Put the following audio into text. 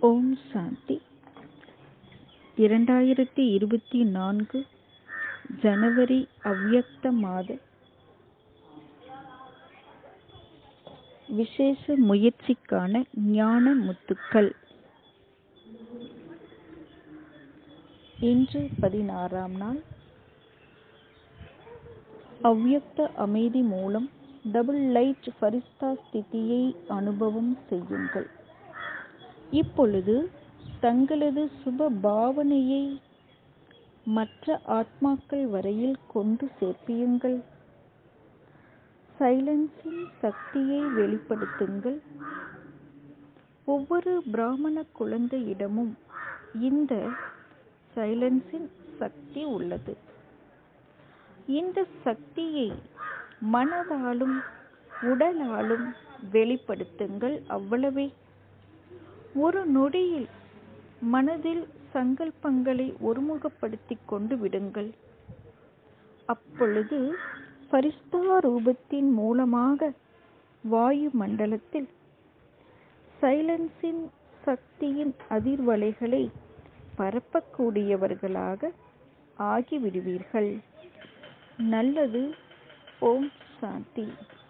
ஓம் சாந்தி இரண்டாயிரத்தி இருபத்தி நான்கு ஜனவரி அவ்யக்த மாத விசேஷ முயற்சிக்கான ஞான முத்துக்கள் இன்று பதினாறாம் நாள் அவ்யக்த அமைதி மூலம் டபுள் லைட் ஃபரிஸ்தா ஸ்திதியை அனுபவம் செய்யுங்கள் இப்பொழுது தங்களது சுப பாவனையை மற்ற ஆத்மாக்கள் வரையில் கொண்டு சேர்ப்பியுங்கள் சைலன்ஸின் சக்தியை வெளிப்படுத்துங்கள் ஒவ்வொரு பிராமண குழந்தையிடமும் இந்த சைலன்ஸின் சக்தி உள்ளது இந்த சக்தியை மனதாலும் உடலாலும் வெளிப்படுத்துங்கள் அவ்வளவே ஒரு நொடியில் மனதில் சங்கல்பங்களை ஒருமுகப்படுத்திக் கொண்டு விடுங்கள் அப்பொழுது பரிஸ்தா ரூபத்தின் மூலமாக வாயு மண்டலத்தில் சைலன்ஸின் சக்தியின் அதிர்வலைகளை பரப்பக்கூடியவர்களாக ஆகிவிடுவீர்கள் நல்லது ஓம் சாந்தி